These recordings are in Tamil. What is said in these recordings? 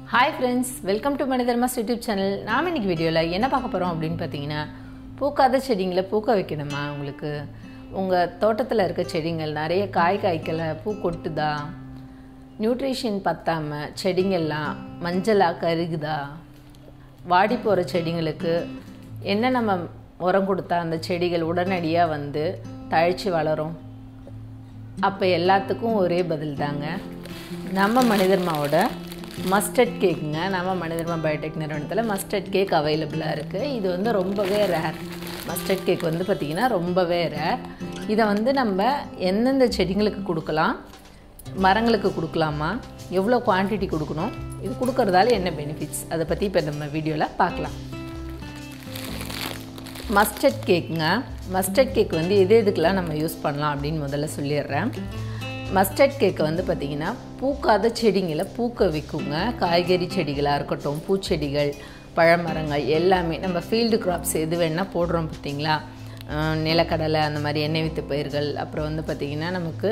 ஹாய் ஃப்ரெண்ட்ஸ் வெல்கம் டு மனிதர்மாஸ் யூடியூப் சேனல் நாம் இன்னைக்கு வீடியோவில் என்ன பார்க்க போகிறோம் அப்படின்னு பார்த்தீங்கன்னா பூக்காத செடிங்களை பூக்க வைக்கணுமா உங்களுக்கு உங்கள் தோட்டத்தில் இருக்க செடிகள் நிறைய காய் காய்க்கலை பூ கொட்டுதா நியூட்ரிஷன் பத்தாமல் செடிங்கள்லாம் மஞ்சளாக கருகுதா வாடி போகிற செடிங்களுக்கு என்ன நம்ம உரம் கொடுத்தா அந்த செடிகள் உடனடியாக வந்து தழைச்சி வளரும் அப்போ எல்லாத்துக்கும் ஒரே பதில் தாங்க நம்ம மனிதர்மாவோட மஸ்டர்ட் கேக்குங்க நம்ம மனிதர்மா பயோடெக் நிறுவனத்தில் மஸ்டர்ட் கேக் அவைலபிளாக இருக்குது இது வந்து ரொம்பவே ரேர் மஸ்டர்ட் கேக் வந்து பார்த்திங்கன்னா ரொம்பவே ரேர் இதை வந்து நம்ம எந்தெந்த செடிங்களுக்கு கொடுக்கலாம் மரங்களுக்கு கொடுக்கலாமா எவ்வளோ குவான்டிட்டி கொடுக்கணும் இது கொடுக்கறதால என்ன பெனிஃபிட்ஸ் அதை பற்றி இப்போ நம்ம வீடியோவில் பார்க்கலாம் மஸ்டர்ட் கேக்குங்க மஸ்டர்ட் கேக் வந்து எது எதுக்கெலாம் நம்ம யூஸ் பண்ணலாம் அப்படின்னு முதல்ல சொல்லிடுறேன் மஸ்டர்ட் கேக்கை வந்து பார்த்திங்கன்னா பூக்காத செடிங்களை பூக்க வைக்குங்க காய்கறி செடிகளாக இருக்கட்டும் பூச்செடிகள் பழமரங்கள் எல்லாமே நம்ம ஃபீல்டு கிராப்ஸ் எது வேணால் போடுறோம் பார்த்திங்களா அஹ் நிலக்கடலை அந்த மாதிரி எண்ணெய் வித்து பயிர்கள் அப்புறம் வந்து பார்த்திங்கன்னா நமக்கு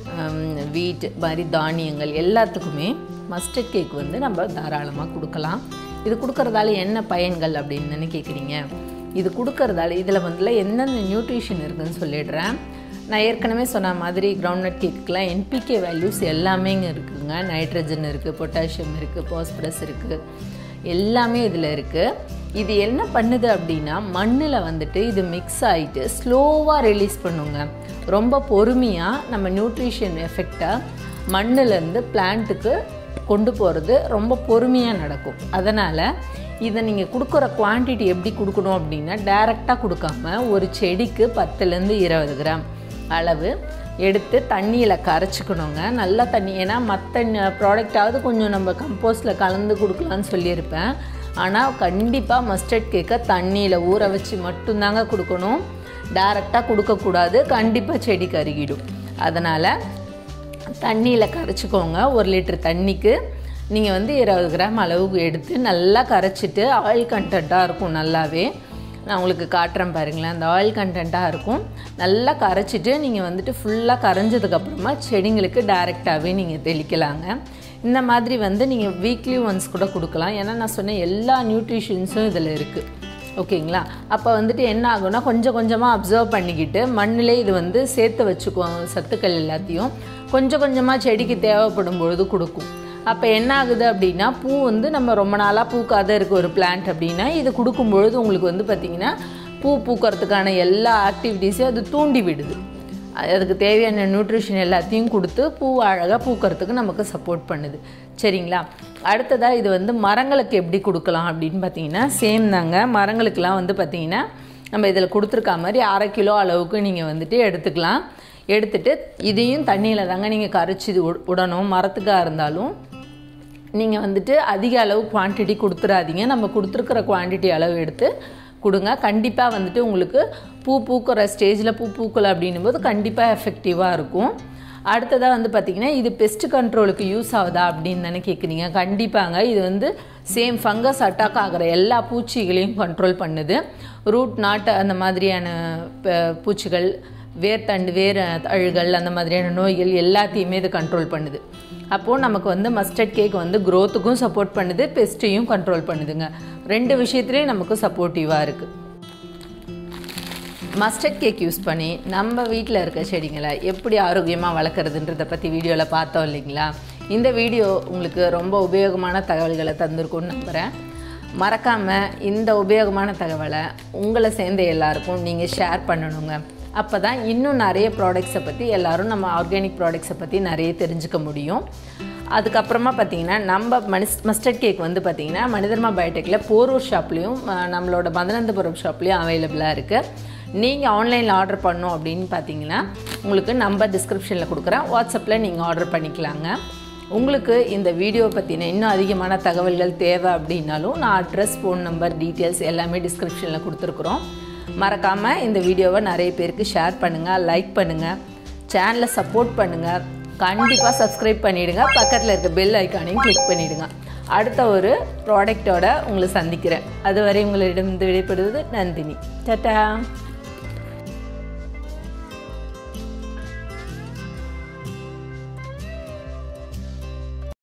வீட் மாதிரி தானியங்கள் எல்லாத்துக்குமே மஸ்டர்ட் கேக் வந்து நம்ம தாராளமாக கொடுக்கலாம் இது கொடுக்கறதால என்ன பயன்கள் அப்படின்னு தானே கேட்குறீங்க இது கொடுக்கறதால இதில் வந்துல எந்தெந்த நியூட்ரிஷன் இருக்குதுன்னு சொல்லிடுறேன் நான் ஏற்கனவே சொன்ன மாதிரி கிரவுண்ட்நட் கேக்குக்கெலாம் என்பிகே வேல்யூஸ் எல்லாமே இங்கே இருக்குதுங்க நைட்ரஜன் இருக்குது பொட்டாசியம் இருக்குது பாஸ்பரஸ் இருக்குது எல்லாமே இதில் இருக்குது இது என்ன பண்ணுது அப்படின்னா மண்ணில் வந்துட்டு இது மிக்ஸ் ஆகிட்டு ஸ்லோவாக ரிலீஸ் பண்ணுங்க ரொம்ப பொறுமையாக நம்ம நியூட்ரிஷன் எஃபெக்டை மண்ணிலேருந்து பிளான்ட்டுக்கு கொண்டு போகிறது ரொம்ப பொறுமையாக நடக்கும் அதனால் இதை நீங்கள் கொடுக்குற குவான்டிட்டி எப்படி கொடுக்கணும் அப்படின்னா டைரெக்டாக கொடுக்காம ஒரு செடிக்கு பத்துலேருந்து இருபது கிராம் அளவு எடுத்து தண்ணியில் கரைச்சிக்கணுங்க நல்லா தண்ணி ஏன்னா மற்ற ப்ராடக்டாவது கொஞ்சம் நம்ம கம்போஸ்டில் கலந்து கொடுக்கலான்னு சொல்லியிருப்பேன் ஆனால் கண்டிப்பாக மஸ்டர்ட் கேக்கை தண்ணியில் ஊற வச்சு மட்டும்தாங்க கொடுக்கணும் டைரெக்டாக கொடுக்கக்கூடாது கண்டிப்பாக செடி கருகிடும் அதனால் தண்ணியில் கரைச்சிக்கோங்க ஒரு லிட்டர் தண்ணிக்கு நீங்கள் வந்து இருபது கிராம் அளவுக்கு எடுத்து நல்லா கரைச்சிட்டு ஆயில் கண்டென்ட்டாக இருக்கும் நல்லாவே நான் உங்களுக்கு காட்டுறேன் பாருங்களேன் அந்த ஆயில் கண்டென்ட்டாக இருக்கும் நல்லா கரைச்சிட்டு நீங்கள் வந்துட்டு ஃபுல்லாக கரைஞ்சதுக்கப்புறமா செடிங்களுக்கு டைரெக்டாகவே நீங்கள் தெளிக்கலாங்க இந்த மாதிரி வந்து நீங்கள் வீக்லி ஒன்ஸ் கூட கொடுக்கலாம் ஏன்னா நான் சொன்ன எல்லா நியூட்ரிஷன்ஸும் இதில் இருக்குது ஓகேங்களா அப்போ வந்துட்டு என்ன ஆகும்னா கொஞ்சம் கொஞ்சமாக அப்சர்வ் பண்ணிக்கிட்டு மண்ணிலே இது வந்து சேர்த்து வச்சுக்குவோம் சத்துக்கள் எல்லாத்தையும் கொஞ்சம் கொஞ்சமாக செடிக்கு தேவைப்படும் பொழுது கொடுக்கும் அப்போ என்ன ஆகுது அப்படின்னா பூ வந்து நம்ம ரொம்ப நாளாக பூக்காத இருக்க ஒரு பிளான்ட் அப்படின்னா இது கொடுக்கும்பொழுது உங்களுக்கு வந்து பார்த்திங்கன்னா பூ பூக்கிறதுக்கான எல்லா ஆக்டிவிட்டீஸையும் அது தூண்டி விடுது அதுக்கு தேவையான நியூட்ரிஷன் எல்லாத்தையும் கொடுத்து பூ அழகாக பூக்கிறதுக்கு நமக்கு சப்போர்ட் பண்ணுது சரிங்களா அடுத்ததாக இது வந்து மரங்களுக்கு எப்படி கொடுக்கலாம் அப்படின்னு பார்த்தீங்கன்னா சேம் தாங்க மரங்களுக்கெலாம் வந்து பார்த்திங்கன்னா நம்ம இதில் கொடுத்துருக்க மாதிரி அரை கிலோ அளவுக்கு நீங்கள் வந்துட்டு எடுத்துக்கலாம் எடுத்துட்டு இதையும் தண்ணியில் தாங்க நீங்கள் கரைச்சி விடணும் மரத்துக்காக இருந்தாலும் நீங்கள் வந்துட்டு அதிக அளவு குவான்டிட்டி கொடுத்துடாதீங்க நம்ம கொடுத்துருக்குற குவான்டிட்டி அளவு எடுத்து கொடுங்க கண்டிப்பாக வந்துட்டு உங்களுக்கு பூ பூக்கிற ஸ்டேஜில் பூ பூக்கலை அப்படின்னும் போது கண்டிப்பாக எஃபெக்டிவாக இருக்கும் அடுத்ததாக வந்து பார்த்திங்கன்னா இது பெஸ்ட் கண்ட்ரோலுக்கு யூஸ் ஆகுதா அப்படின்னு தானே கேட்குறீங்க கண்டிப்பாங்க இது வந்து சேம் ஃபங்கஸ் அட்டாக் ஆகிற எல்லா பூச்சிகளையும் கண்ட்ரோல் பண்ணுது ரூட் நாட் அந்த மாதிரியான பூச்சிகள் வேர்த்தண்டு வேர் அழுகல் அந்த மாதிரியான நோய்கள் எல்லாத்தையுமே இது கண்ட்ரோல் பண்ணுது அப்போது நமக்கு வந்து மஸ்டர்ட் கேக் வந்து க்ரோத்துக்கும் சப்போர்ட் பண்ணுது பெஸ்ட்டையும் கண்ட்ரோல் பண்ணுதுங்க ரெண்டு விஷயத்துலேயும் நமக்கு சப்போர்ட்டிவாக இருக்குது மஸ்டர்ட் கேக் யூஸ் பண்ணி நம்ம வீட்டில் இருக்க செடிங்களை எப்படி ஆரோக்கியமாக வளர்க்குறதுன்றதை பற்றி வீடியோவில் பார்த்தோம் இல்லைங்களா இந்த வீடியோ உங்களுக்கு ரொம்ப உபயோகமான தகவல்களை தந்திருக்கும்னு நம்புகிறேன் மறக்காமல் இந்த உபயோகமான தகவலை உங்களை சேர்ந்த எல்லாருக்கும் நீங்கள் ஷேர் பண்ணணுங்க அப்போ தான் இன்னும் நிறைய ப்ராடக்ட்ஸை பற்றி எல்லோரும் நம்ம ஆர்கானிக் ப்ராடக்ட்ஸை பற்றி நிறைய தெரிஞ்சுக்க முடியும் அதுக்கப்புறமா பார்த்தீங்கன்னா நம்ம மனிஸ் மஸ்டர்ட் கேக் வந்து பார்த்திங்கன்னா மனிதர்மா பயோடெக்கில் போரூர் ஷாப்லேயும் நம்மளோட மதனந்தபுரம் ஷாப்லேயும் அவைலபிளாக இருக்குது நீங்கள் ஆன்லைனில் ஆர்டர் பண்ணோம் அப்படின்னு பார்த்தீங்கன்னா உங்களுக்கு நம்பர் டிஸ்கிரிப்ஷனில் கொடுக்குறேன் வாட்ஸ்அப்பில் நீங்கள் ஆர்டர் பண்ணிக்கலாங்க உங்களுக்கு இந்த வீடியோ பற்றின இன்னும் அதிகமான தகவல்கள் தேவை அப்படின்னாலும் நான் அட்ரஸ் ஃபோன் நம்பர் டீட்டெயில்ஸ் எல்லாமே டிஸ்கிரிப்ஷனில் கொடுத்துருக்குறோம் மறக்காமல் இந்த வீடியோவை நிறைய பேருக்கு ஷேர் பண்ணுங்கள் லைக் பண்ணுங்கள் சேனலை சப்போர்ட் பண்ணுங்கள் கண்டிப்பாக சப்ஸ்கிரைப் பண்ணிவிடுங்க பக்கத்தில் இருக்க பெல் ஐக்கானையும் கிளிக் பண்ணிவிடுங்க அடுத்த ஒரு ப்ராடக்டோட உங்களை சந்திக்கிறேன் அதுவரை உங்களிடம் விடைபெறுவது நந்தினி டட்டா